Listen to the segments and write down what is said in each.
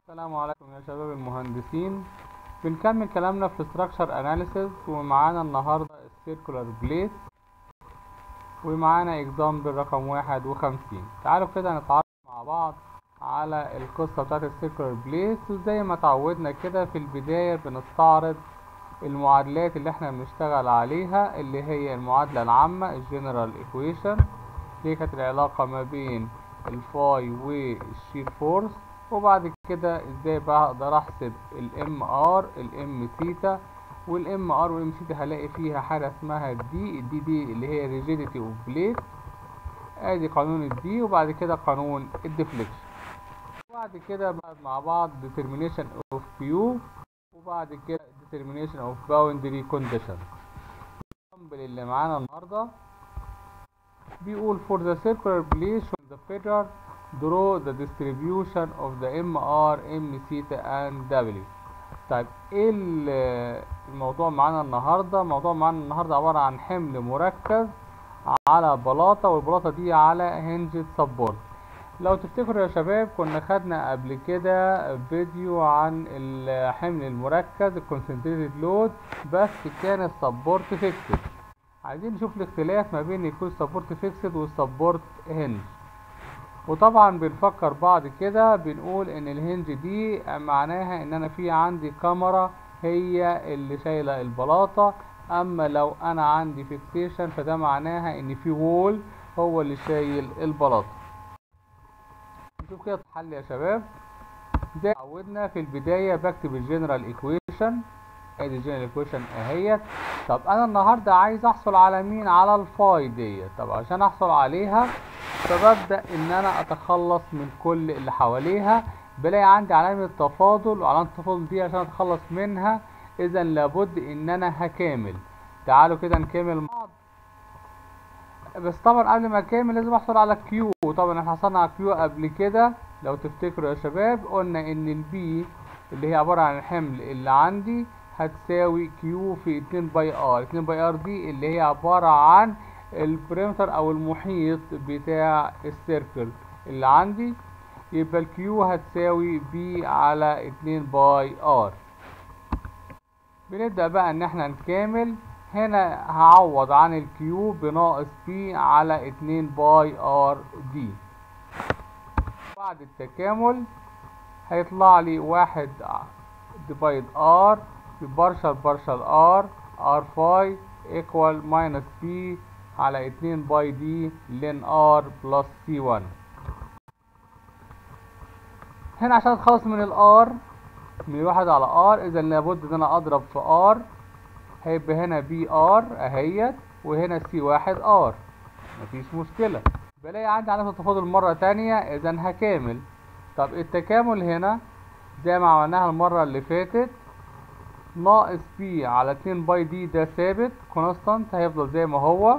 السلام عليكم يا شباب المهندسين بنكمل كلامنا في structure analysis ومعانا النهاردة السيركولار بليت ومعانا example رقم واحد وخمسين تعالوا كده نتعرف مع بعض على القصة بتاعت السيركولار بليت وزي ما اتعودنا كده في البداية بنستعرض المعادلات اللي احنا بنشتغل عليها اللي هي المعادلة العامة الجنرال equation دي كانت العلاقة ما بين الفاي والشير فورس وبعد كده ازاي بقى اقدر احسب الام ار الام ثيتا والام ار والام ثيتا هلاقي فيها حاجه اسمها الدي الدي دي اللي هي ريجيديتي اوف بليت ادي قانون الدي وبعد كده قانون الديفليكشن وبعد كده بعد مع بعض determination of Q وبعد كده determination of boundary condition الامبل اللي معانا النهارده بيقول for the circular plate show the figure draw the distribution of the MR M theta and W طيب ايه الموضوع معانا النهارده الموضوع معانا النهارده عباره عن حمل مركز على بلاطه والبلاطه دي على هنجة سبورت لو تفتكروا يا شباب كنا خدنا قبل كده فيديو عن الحمل المركز الكونسنتريتد لود بس كان السبورت فيكسد عايزين نشوف الاختلاف ما بين يكون سبورت فيكسد والسبورت هنج وطبعا بنفكر بعض كده بنقول ان الهنج دي معناها ان انا في عندي كاميرا هي اللي شايله البلاطه اما لو انا عندي فيكسيشن فده معناها ان في وول هو اللي شايل البلاطه نشوف كده الحل يا شباب زي ما عودنا في البدايه بكتب الجنرال ايكويشن ادي الجنرال ايكويشن اهيت طب انا النهارده عايز احصل على مين على الفاي ديت طب عشان احصل عليها فببدأ إن أنا أتخلص من كل اللي حواليها بلاقي عندي علامة تفاضل وعلامة التفاضل دي عشان أتخلص منها إذا لابد إن أنا هكامل تعالوا كده نكمل مع بعض بس طبعا قبل ما أكمل لازم أحصل على كيو طبعا احنا حصلنا على كيو قبل كده لو تفتكروا يا شباب قلنا إن البي اللي هي عبارة عن الحمل اللي عندي هتساوي كيو في اتنين باي ار اتنين باي ار دي اللي هي عبارة عن البريمتر او المحيط بتاع السيركل اللي عندي يبقى الكيو هتساوي بي على اتنين باي ار بنبدأ بقى ان احنا نكامل هنا هعوض عن الكيو بناقص بي على اتنين باي ار دي بعد التكامل هيطلع لي واحد ديفايد ار بارشل بارشل ار ار فاي ايكوال ماينس بي على اتنين باي دي لين ار بلس سي ون هنا عشان اتخلص من الار من واحد على ار اذا لابد ان انا اضرب في ار هيبقى هنا بي ار اهيت وهنا سي واحد ار مفيش مشكلة بلاقي عندي علامة التفاضل مرة تانية اذا هكامل طب التكامل هنا زي ما عملناها المرة اللي فاتت ناقص بي على اتنين باي دي ده ثابت كونستانت هيفضل زي ما هو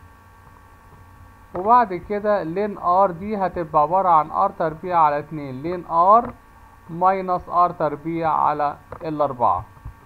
وبعد كده لين ار دي هتبقى عبارة عن ار تربيع على اتنين لين ار ماينس ار تربيع على الاربعة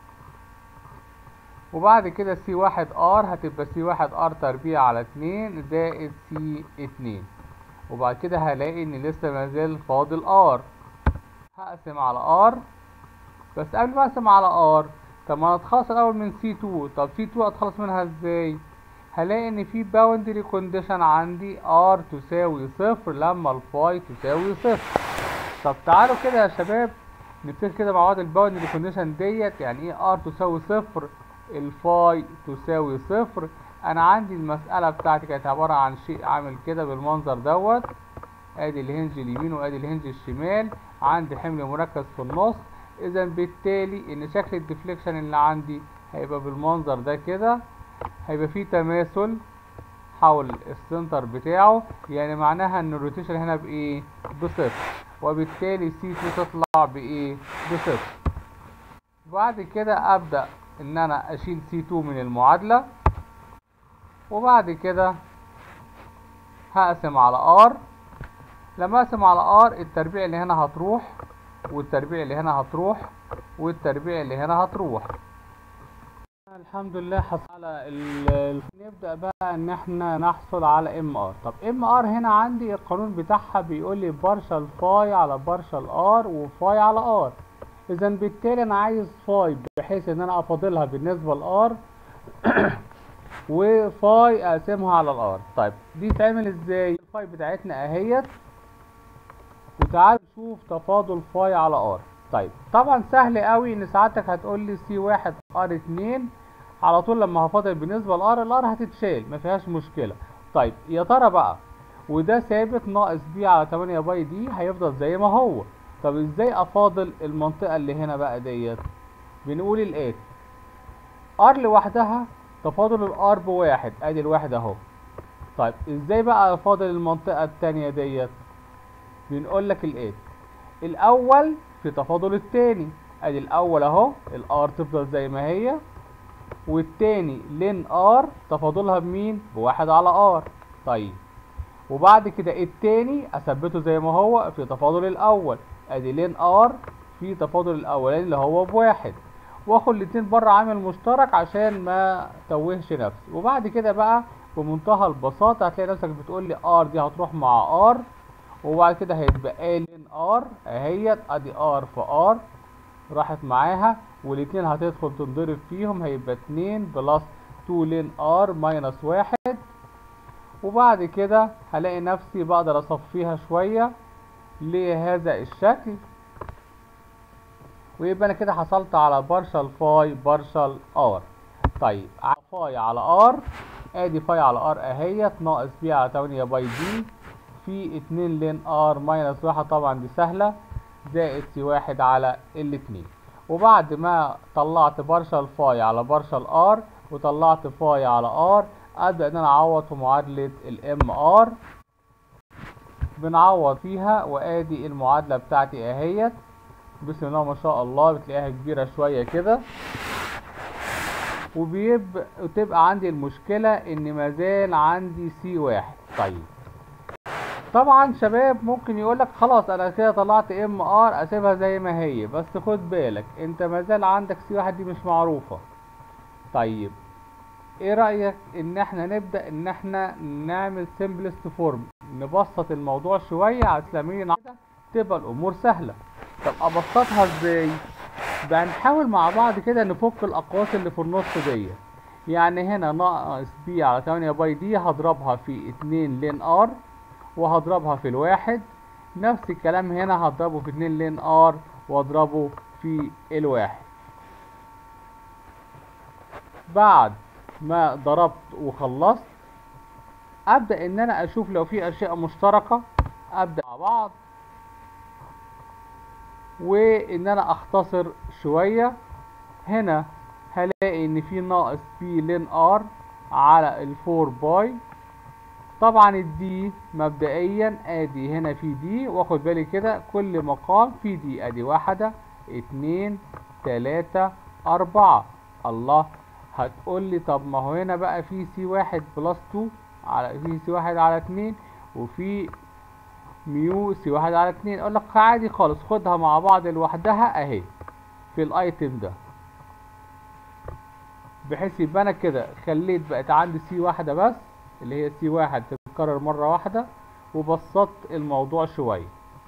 وبعد كده سي واحد ار هتبقى سي واحد ار تربيع على اتنين زائد سي اتنين وبعد كده هلاقي ان لسه مازال فاضل ار هقسم على ار بس قبل ما اقسم على ار طب ما انا اتخلص الاول من سي 2 طب سي 2 اتخلص منها ازاي هلاقي ان في باوندري كونديشن عندي ار تساوي صفر لما الفاي تساوي صفر طب تعالوا كده يا شباب نبتدي كده مع بعض الباوندري كونديشن ديت يعني ايه ار تساوي صفر الفاي تساوي صفر انا عندي المسألة بتاعتي كانت عبارة عن شيء عامل كده بالمنظر دوت ادي الهنج اليمين وادي الهنج الشمال عندي حمل مركز في النص اذا بالتالي ان شكل الديفليكشن اللي عندي هيبقى بالمنظر ده كده هيبقى فيه تماثل حول السنتر بتاعه يعني معناها ان الروتيشن هنا بايه بصفر وبالتالي سي 2 تطلع بايه بصفر بعد كده ابدا ان انا اشيل سي 2 من المعادله وبعد كده هقسم على ار لما اقسم على ار التربيع اللي هنا هتروح والتربيع اللي هنا هتروح والتربيع اللي هنا هتروح الحمد لله حصل على ال... ال- نبدأ بقى ان احنا نحصل على ام ار طب ام ار هنا عندي القانون بتاعها بيقول لي بارشال فاي على بارشال ار وفاي على ار اذا بالتالي انا عايز فاي بحيث ان انا افاضلها بالنسبة لار وفاي اقسمها على الار طيب دي تعمل ازاي الفاي بتاعتنا اهيت وتعال نشوف تفاضل فاي على ار طيب طبعا سهل قوي ان سعادتك هتقول لي سي واحد ار اتنين على طول لما هفاضل بالنسبه لار الار هتتشال ما فيهاش مشكله طيب يا ترى بقى وده ثابت ناقص بي على 8 باي دي هيفضل زي ما هو طب ازاي افاضل المنطقه اللي هنا بقى ديت بنقول الاتي ار لوحدها تفاضل الار بواحد ادي الواحد اهو طيب ازاي بقى افاضل المنطقه التانية ديت بنقول لك الاتي الاول في تفاضل التاني ادي الاول اهو الار تفضل زي ما هي والتاني لين ار تفاضلها بمين بواحد على ار طيب وبعد كده التاني اثبته زي ما هو في تفاضل الاول ادي لين ار في تفاضل الاولاني اللي هو بواحد واخد الاتنين بره عامل مشترك عشان ما توهش نفسي وبعد كده بقى بمنتهى البساطه هتلاقي نفسك بتقول لي ار دي هتروح مع ار وبعد كده هيتبقى لين ار اهيت ادي ار في ار راحت معاها والاتنين هتدخل تنضرب فيهم هيبقى اتنين بلس 2 لين ار ماينس واحد وبعد كده هلاقي نفسي بقدر اصفيها شوية لهذا الشكل ويبقى انا كده حصلت على بارشال فاي بارشال ار طيب ع- فاي على ار ادي فاي على ار اهيت ناقص بي على 8 باي دي في 2 لين ار ماينس واحد طبعا دي سهلة زائد سي واحد على الاتنين وبعد ما طلعت بارشال فاي على بارشال ار وطلعت فاي على ار ابدا ان انا اعوض في معادلة الام ار بنعوض فيها وادي المعادلة بتاعتي اهيت بسم الله ما شاء الله بتلاقيها كبيرة شوية كده وبيبقى وتبقى عندي المشكلة ان مازال عندي سي واحد طيب طبعا شباب ممكن يقولك خلاص انا كده طلعت ام ار اسيبها زي ما هي بس خد بالك انت مازال عندك سي واحد دي مش معروفة طيب ايه رأيك ان احنا نبدأ ان احنا نعمل سمبلست فورم نبسط الموضوع شوية على سبيل كده تبقى الامور سهلة طب ابسطها ازاي بقى نحاول مع بعض كده نفك الاقواس اللي في النص دي يعني هنا ناقص بي على 8 باي دي هضربها في 2 لين ار وهضربها في الواحد نفس الكلام هنا هضربه في 2 لين ار واضربه في الواحد بعد ما ضربت وخلصت ابدا ان انا اشوف لو في اشياء مشتركه ابدا مع بعض وان انا اختصر شويه هنا هلاقي ان في ناقص بي لين ار على الفور باي طبعا الدي مبدئيا ادي هنا في دي واخد بالي كده كل مقام في دي ادي واحدة اتنين تلاتة اربعة الله هتقول لي طب ما هو هنا بقى في سي واحد بلس تو على في سي واحد على اتنين وفي ميو سي واحد على اتنين اقول لك عادي خالص خدها مع بعض لوحدها اهي في الايتم ده بحيث يبقى انا كده خليت بقت عندي سي واحدة بس اللي هي سي واحد تتكرر مرة واحدة وبسطت الموضوع شوية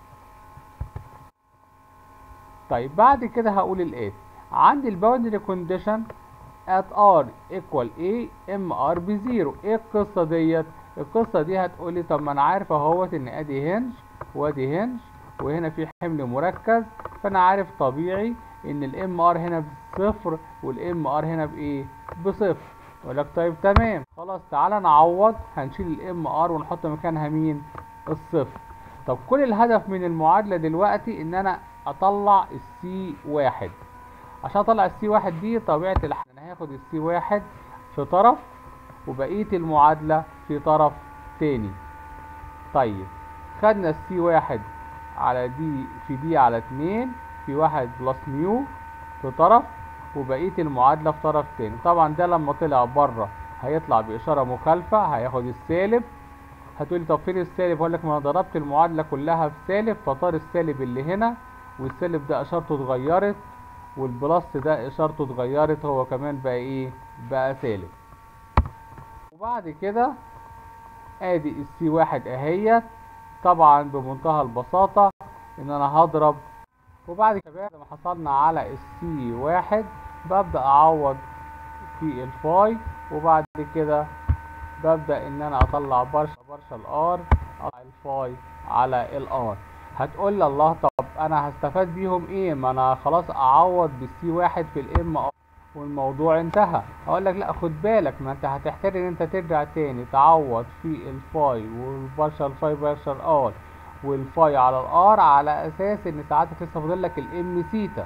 طيب بعد كده هقول الاتي عندي الباوندري كونديشن at r equal a ام ار بزيرو ايه القصة ديت القصة دي هتقولي طب ما انا عارف اهوت ان ادي هنج وادي هنج وهنا في حمل مركز فانا عارف طبيعي ان الام ار هنا بصفر والام ار هنا بايه بصفر يقول لك طيب تمام خلاص تعالى نعوض هنشيل الام ار ونحط مكانها مين الصفر طب كل الهدف من المعادلة دلوقتي ان انا اطلع السي واحد عشان اطلع السي واحد دي طبيعة الحال انا هاخد السي واحد في طرف وبقية المعادلة في طرف تاني طيب خدنا السي واحد على دي في دي على اتنين في واحد بلس ميو في طرف وبقية المعادلة في طرف تاني طبعا ده لما طلع بره هيطلع بإشارة مخالفة هياخد السالب هتقولي طب فين السالب هقول لك ما انا ضربت المعادلة كلها في سالب فطار السالب اللي هنا والسالب ده اشارته اتغيرت والبلس ده اشارته اتغيرت هو كمان بقى ايه بقى سالب وبعد كده ادي السي واحد اهيت طبعا بمنتهى البساطة ان انا هضرب وبعد كده لما حصلنا على السي واحد ببدأ اعوض في الفاي وبعد كده ببدأ ان انا اطلع برشا برشا الار اطلع الفاي على الار هتقول لي الله طب انا هستفاد بيهم ايه ما انا خلاص اعوض بالسي واحد في الام ار والموضوع انتهى اقول لك لا خد بالك ما انت هتحتاج ان انت ترجع تاني تعوض في الفاي والبرشا الفاي برشا الار والفاي على الار على اساس ان ساعتك لسه فاضل لك الام سيتا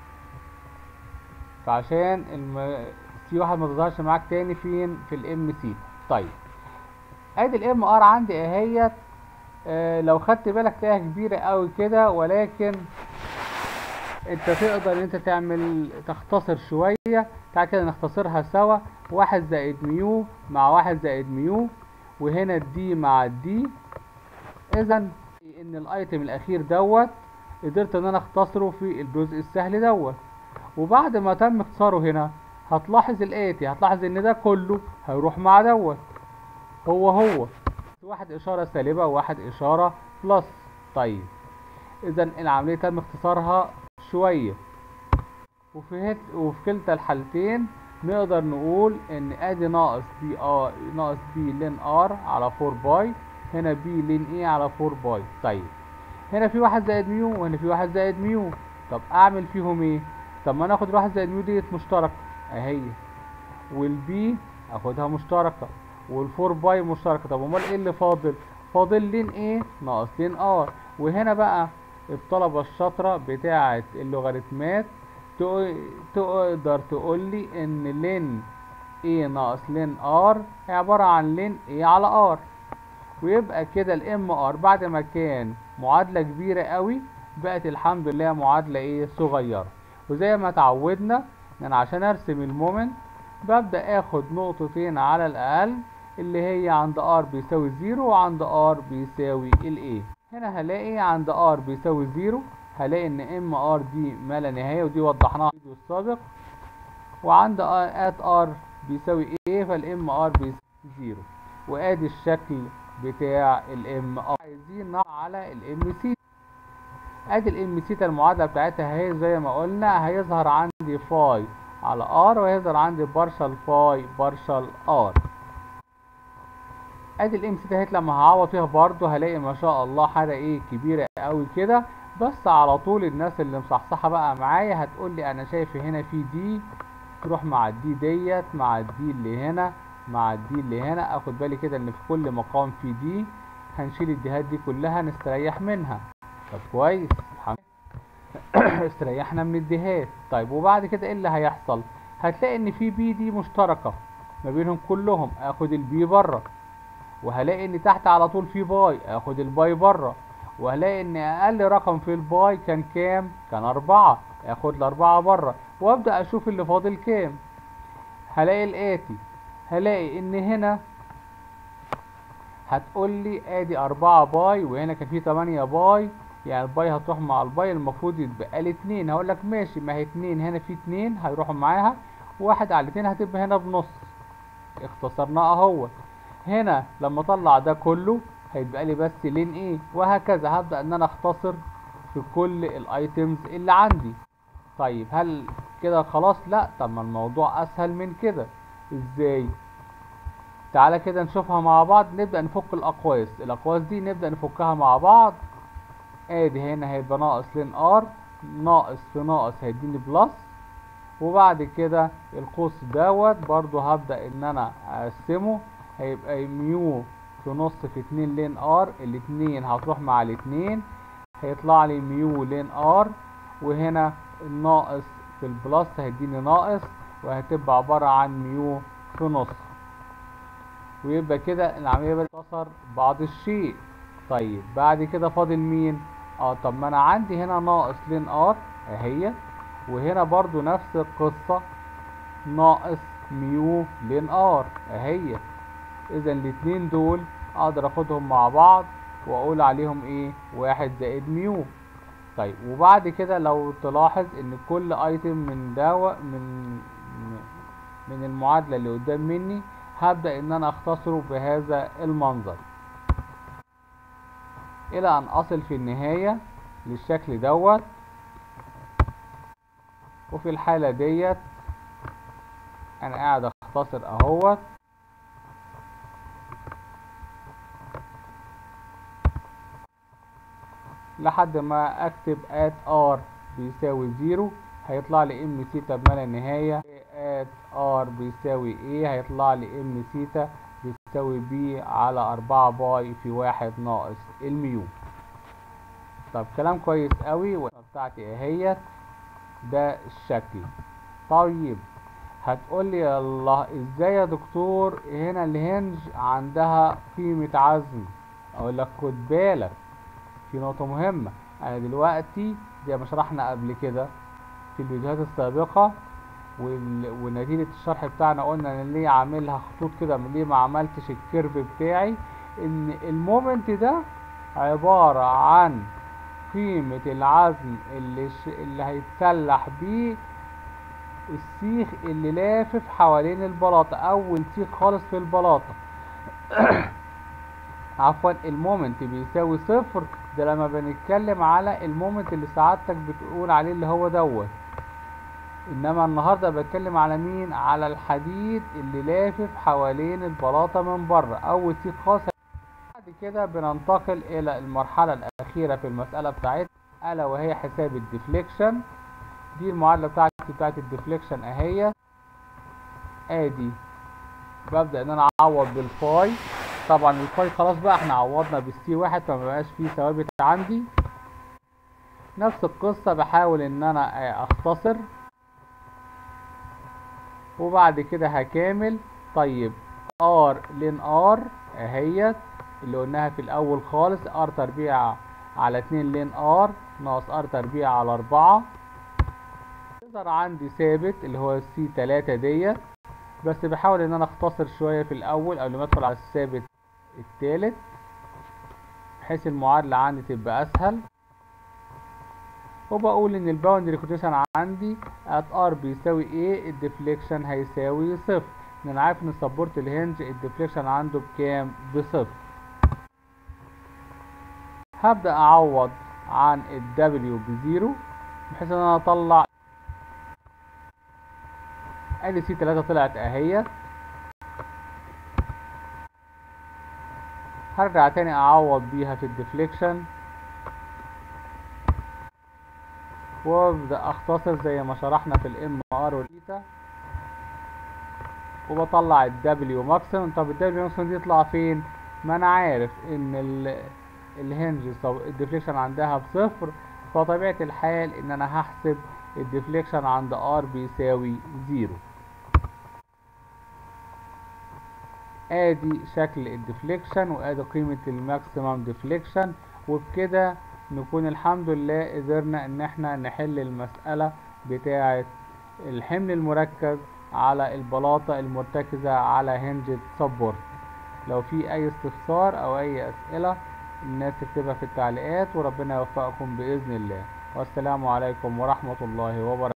فعشان الم... سي واحد ما تظهرش معاك تاني فين في الام سيتا طيب ادي الام ار عندي اهيت آه لو خدت بالك تلاقيها كبيره قوي كده ولكن انت تقدر ان انت تعمل تختصر شويه تعال كده نختصرها سوا واحد زائد ميو مع واحد زائد ميو وهنا الدي مع الدي اذا ان الايتم الاخير دوت قدرت ان انا اختصره في الجزء السهل دوت وبعد ما تم اختصاره هنا هتلاحظ الاتي هتلاحظ ان ده كله هيروح مع دوت هو هو واحد اشاره سالبه وواحد اشاره بلس طيب اذا العمليه تم اختصارها شويه وفي هت وفي كلتا الحالتين نقدر نقول ان ادي ناقص بي ار ناقص بي لين ار على 4 باي هنا بي لين اي على 4 باي طيب هنا في واحد زائد ميو وهنا في واحد زائد ميو طب اعمل فيهم ايه طب ما ناخد الواحد زائد ميو ديت مشتركه اهي والبي اخدها مشتركه والفور باي مشتركه طب امال ايه اللي فاضل فاضل لين ايه ناقص لين ار وهنا بقى الطلبه الشاطره بتاعه اللوغاريتمات تقدر تقول لي ان لين ايه ناقص لين ار عباره عن لين ايه على ار ويبقى كده الام ار بعد ما كان معادله كبيره قوي بقت الحمد لله معادله ايه صغيره وزي ما اتعودنا ان انا عشان ارسم المومنت ببدا اخد نقطتين على الاقل اللي هي عند ار بيساوي زيرو وعند ار بيساوي الايه هنا هلاقي عند ار بيساوي زيرو هلاقي ان ام ار دي ما لا نهايه ودي وضحناها في الفيديو السابق وعند ات ار بيساوي ايه فالام ار بيساوي زيرو وادي الشكل بتاع الام ار عايزين نقع على الام سي ادي الام سيتا المعادله بتاعتها اهي زي ما قلنا هيظهر عندي فاي على ار وهيظهر عندي بارشال فاي بارشال ار ادي الام سيتا اهيت لما هعوض فيها برضو هلاقي ما شاء الله حاجه ايه كبيره قوي كده بس على طول الناس اللي مصحصحه بقى معايا هتقول لي انا شايف هنا في دي تروح مع الدي ديت مع الدي اللي هنا مع الدي اللي هنا اخد بالي كده ان في كل مقام في دي هنشيل الديهات دي كلها نستريح منها طب كويس استريحنا من الديهات طيب وبعد كده ايه اللي هيحصل هتلاقي ان في بي دي مشتركه ما بينهم كلهم اخد البي بره وهلاقي ان تحت على طول في باي اخد الباي بره وهلاقي ان اقل رقم في الباي كان كام كان اربعة اخد الاربعة بره وابدأ اشوف اللي فاضل كام هلاقي الاتي هلاقي ان هنا هتقول لي ادي اربعة باي وهنا كان في تمانية باي يعني الباي هتروح مع الباي المفروض يتبقى لي اتنين هقول لك ماشي ما هي اتنين هنا في اتنين هيروحوا معاها واحد على الاتنين هتبقى هنا بنص اختصرناها اهو هنا لما اطلع ده كله هيتبقى لي بس لين ايه وهكذا هبدأ ان انا اختصر في كل الايتمز اللي عندي طيب هل كده خلاص لا طب ما الموضوع اسهل من كده ازاي تعالى كده نشوفها مع بعض نبدأ نفك الاقواس الاقواس دي نبدأ نفكها مع بعض ادي هنا هيبقى ناقص لين ار ناقص في ناقص هيديني بلس وبعد كده القوس دوت برضو هبدأ ان انا اقسمه هيبقى ميو في نص في اتنين لين ار الاتنين هتروح مع الاتنين هيطلع لي ميو لين ار وهنا الناقص في البلس هيديني ناقص وهتبقى عبارة عن ميو في نص ويبقى كده العملية بتختصر بعض الشيء طيب بعد كده فاضل مين اه طب ما انا عندي هنا ناقص لين ار اهي وهنا برضو نفس القصة ناقص ميو لين ار اهي اذا الاتنين دول اقدر اخدهم مع بعض واقول عليهم ايه واحد زائد ميو طيب وبعد كده لو تلاحظ ان كل ايتم من دوا من من المعادلة اللي قدام مني هبدأ ان انا اختصره بهذا المنظر الى ان اصل في النهاية للشكل دوت وفي الحالة ديت انا قاعد اختصر اهوت لحد ما اكتب ات ار بيساوي زيرو هيطلع لي ام سيتا بما لا نهاية ات ار بيساوي ايه هيطلع لي ام سيتا بيساوي بي على اربعة باي في واحد ناقص الميو طب كلام كويس قوي والقصة بتاعتي اهيت ده الشكل طيب هتقول لي يا الله ازاي يا دكتور هنا الهنج عندها قيمة عزم اقول لك خد بالك في نقطة مهمة انا دلوقتي زي ما شرحنا قبل كده في الفيديوهات السابقة وال- ونتيجة الشرح بتاعنا قلنا انا ليه عاملها خطوط كده ليه ما عملتش الكيرف بتاعي ان المومنت ده عبارة عن قيمة العزم اللي ش... اللي هيتسلح بيه السيخ اللي لافف حوالين البلاطة اول سيخ خالص في البلاطة عفوا المومنت بيساوي صفر ده لما بنتكلم على المومنت اللي سعادتك بتقول عليه اللي هو دوت انما النهارده بتكلم على مين على الحديد اللي لافف حوالين البلاطه من بره اول سيخ خاص بعد كده بننتقل الى المرحله الاخيره في المساله بتاعتنا الا وهي حساب الديفليكشن دي المعادله بتاعتي بتاعت الديفليكشن اهي ادي ببدا ان انا اعوض بالفاي طبعا الفاي خلاص بقى احنا عوضنا بالسي واحد فما بقاش فيه ثوابت عندي نفس القصة بحاول ان انا آه، اختصر وبعد كده هكامل طيب ار لين ار اهيت اللي قلناها في الاول خالص ار تربيع على اتنين لين ار ناقص ار تربيع على اربعة يظهر عندي ثابت اللي هو السي تلاتة ديت بس بحاول ان انا اختصر شوية في الاول قبل ما ادخل على الثابت التالت بحيث المعادلة عندي تبقى اسهل وبقول ان الباوندري كوتيشن عندي ات ار بيساوي ايه الديفليكشن هيساوي صفر ان انا عارف ان سبورت الهنج الديفليكشن عنده بكام بصفر هبدأ اعوض عن الدبليو بزيرو بحيث ان انا اطلع ادي سي 3 طلعت اهيت هرجع تاني اعوض بيها في الديفليكشن وابدا اختصر زي ما شرحنا في الام ار والثيتا وبطلع الدبليو ماكسيمم طب الدبليو ماكسيمم دي يطلع فين ما انا عارف ان ال الهنج صب- الديفليكشن عندها بصفر فطبيعة الحال ان انا هحسب الديفليكشن عند ار بيساوي زيرو ادي شكل الديفليكشن وادي قيمة الماكسيمم ديفليكشن وبكده نكون الحمد لله قدرنا ان احنا نحل المسألة بتاعة الحمل المركز على البلاطة المرتكزة على هنجة سبورت لو في اي استفسار او اي اسئلة الناس تكتبها في التعليقات وربنا يوفقكم بإذن الله والسلام عليكم ورحمة الله وبركاته